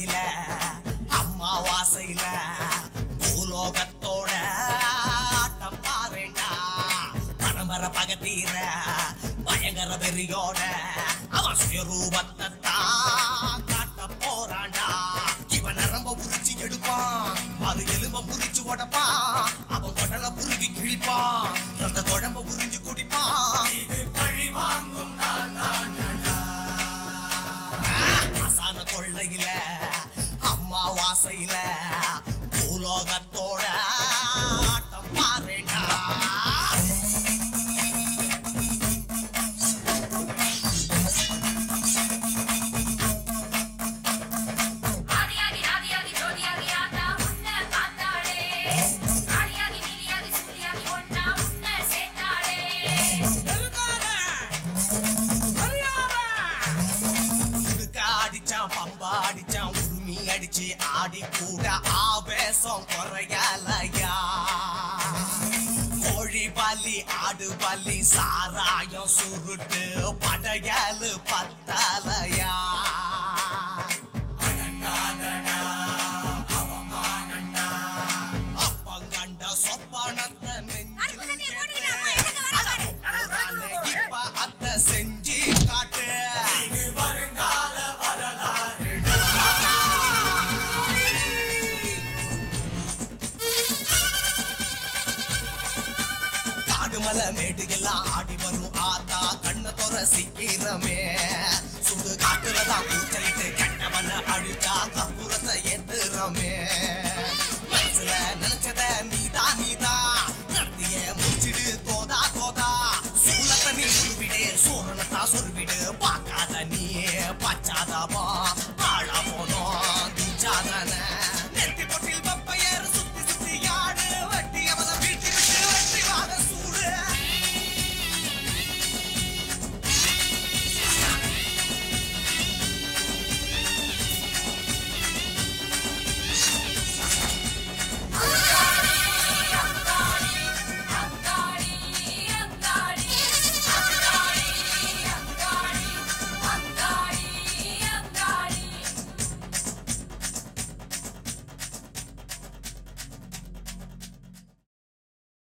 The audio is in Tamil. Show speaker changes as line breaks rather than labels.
கொள்ளையில அம்மாவாசையில பூலோகத்தோட ஆட்டம் பாருண்டா பரம்பரை பகத்தீர பயங்கர வெறியோட அவன் சுயரூபத்தை தான் காட்ட போறான்டா இவன் நரம்ப புரிச்சு எடுப்பான் அது எலும்ப புரிச்சு உடப்பான் அவன் உடல புரிஞ்சு கிழிப்பான் அந்த குழம்ப புரிஞ்சு குடிப்பான் இது பழி வாங்கும் அசான கொள்ளையில அம்மாவாசையில பூலோகத்தோட ஆட்டம் பாருடா
ஆதியாகி ஆதியாகி ஜோதியாகி ஆத்தா உன்னை பார்த்தாளே ஆதியாகி நீதியாகி சூரியாகி ஒன்னா உன்னை சேர்த்தாளே
இதுக்க அடிச்சான் பம்பா அடிச்சான் உரிமை அடிச்சு ஆடி கூட ஆவேசம் குறையலையா கோழி பலி ஆடு பலி சாராயம் சுருட்டு படையலு பத்தலையா அப்பங்கண்ட சொப்பனத்தை நெஞ்சில் கேட்டு அடப்புறானே இப்ப அத்தை செஞ்சு காட்டு வருங்கால வரலாறு காடுமலை மேடுகள்லாம் ஆடி வரும் ஆத்தா கண்ண தொற சிக்கிறமே சுடு காட்டுறதா கூச்சலிட்டு கெட்டவன அழிச்சா கப்புறத்தை ஏத்துறமே மனசுல நினைச்சத நீதா நீதா நடத்திய முடிச்சிடு தோதா தோதா சூழத்தை நீ சுருவிடு சூரணத்தா சுருவிடு பாக்க